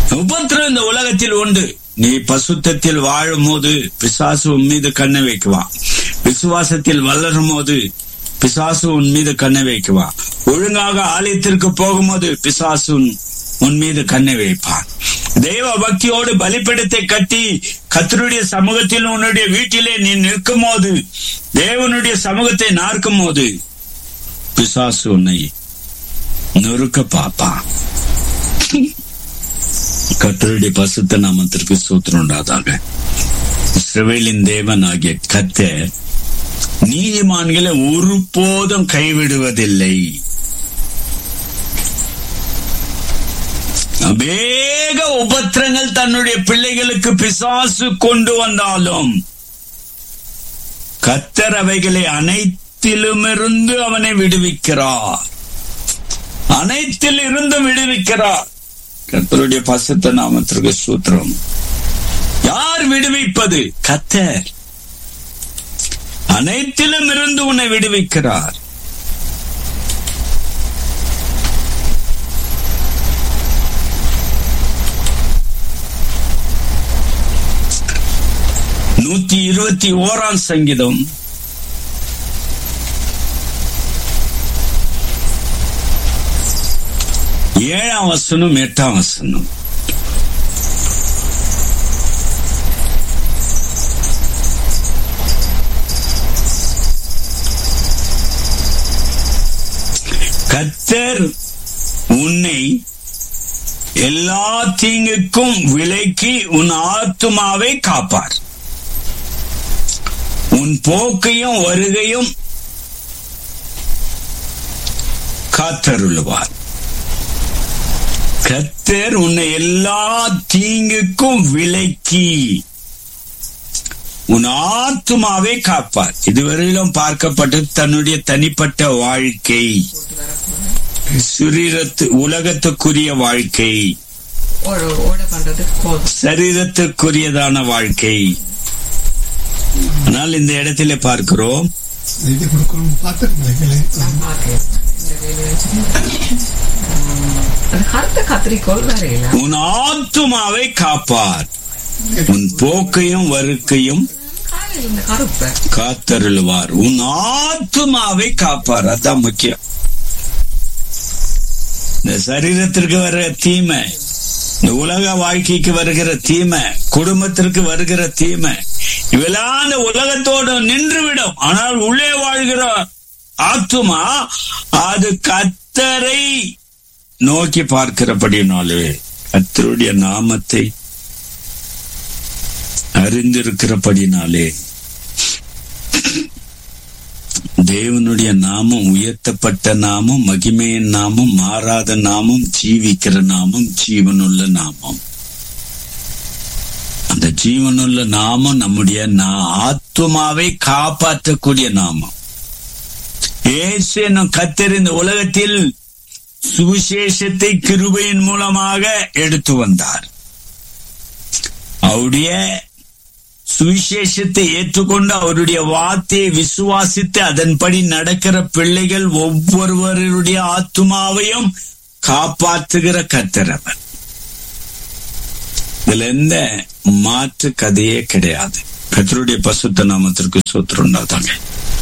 உபத்திரம் இந்த உலகத்தில் உண்டு நீ பசுத்தத்தில் வாழும் போது பிசாசு உன் மீது கண்ணை வைக்குவான் விசுவாசத்தில் வளரும் போது பிசாசு உன் மீது கண்ணை வைக்குவான் ஒழுங்காக ஆலயத்திற்கு போகும்போது பிசாசு உன் உன் மீது கண்ணை வைப்பான் தெய்வ பக்தியோடு பலிப்பிடத்தை கட்டி கத்தருடைய சமூகத்தில் உன்னுடைய வீட்டிலே நீ நிற்கும் போது தேவனுடைய சமூகத்தை நார்க்கும் போது பிசாசு உன்னை நொறுக்க பார்ப்பான் கத்தருடைய பசுத்த நாமத்திற்கு சூத்திரம் உண்டாதாக இஸ்ரவேலின் தேவன் ஆகிய கத்தர் நீதிமான்களை ஒருபோதும் கைவிடுவதில்லை அநேக உபத்திரங்கள் தன்னுடைய பிள்ளைகளுக்கு பிசாசு கொண்டு வந்தாலும் கத்தர் அவைகளை அனைத்திலுமிருந்து அவனை விடுவிக்கிறார் அனைத்தில் இருந்தும் விடுவிக்கிறார் கத்தருடைய பசுத்த நாமத்திற்கு சூத்திரம் யார் விடுவிப்பது கத்தர் அனைத்திலும் இருந்து உன்னை விடுவிக்கிறார் நூத்தி இருபத்தி ஓராம் சங்கீதம் ஏழாம் வசனம் எட்டாம் வசனம் கத்தர் உன்னை எல்லா தீங்குக்கும் விலைக்கு உன் ஆத்துமாவை காப்பார் உன் போக்கையும் வருகையும் காத்தருளுவார் கத்தர் உன்னை எல்லா தீங்குக்கும் விலக்கி உன் ஆத்துமாவை காப்பார் இதுவரையிலும் பார்க்கப்பட்டு தன்னுடைய தனிப்பட்ட வாழ்க்கை சுரீரத்து உலகத்துக்குரிய வாழ்க்கை ஓட பண்றதுக்கு போதும் சரீரத்துக்குரியதான வாழ்க்கை ஆனால் இந்த இடத்திலே பார்க்கிறோம் இது கொடுக்கணும் பார்த்துருக்கீங்களே நான் பார்க்கிறேன். இந்த வேலையை வச்சுட்டு. அது கருத்த கத்திரிக்கோள் வரையில உன் ஆத்துமாவை காப்பார் உன் போக்கையும் வருக்கையும் காலையில் இந்த கருப்பை காத்தருளுவார் உன் ஆத்துமாவை காப்பார் அதான் முக்கியம் இந்த சரீரத்திற்கு வர்ற தீமை இந்த உலக வாழ்க்கைக்கு வருகிற தீமை குடும்பத்திற்கு வருகிற தீமை இவெல்லாம் இந்த உலகத்தோடு நின்றுவிடும் ஆனால் உள்ளே வாழ்கிற ஆத்துமா அது கத்தரை நோக்கி பார்க்கிறபடினாலே கத்தருடைய நாமத்தை அறிந்திருக்கிறபடினாலே தேவனுடைய நாமம் உயர்த்தப்பட்ட நாமம் மகிமையின் நாமம் மாறாத நாமம் ஜீவிக்கிற நாமம் ஜீவனுள்ள நாமம் அந்த ஜீவனுள்ள நாமம் நம்முடைய நா- ஆத்துமாவை காப்பாற்றக்கூடிய நாமம் ஏசு என்னும் கத்தர் இந்த உலகத்தில் சுவிசேஷத்தை கிருபையின் மூலமாக எடுத்து வந்தார் அவருடைய சுவிசேஷத்தை ஏற்றுக்கொண்டு அவருடைய வார்த்தையை விசுவாசித்து அதன்படி நடக்கிற பிள்ளைகள் ஒவ்வொருவருடைய ஆத்துமாவையும் காப்பாற்றுகிற கத்தரவர் இதுல எந்த மாற்று கதையே கிடையாது கத்தருடைய பசுத்த நாமத்திற்கு சோத்திரம் உண்டாதாங்க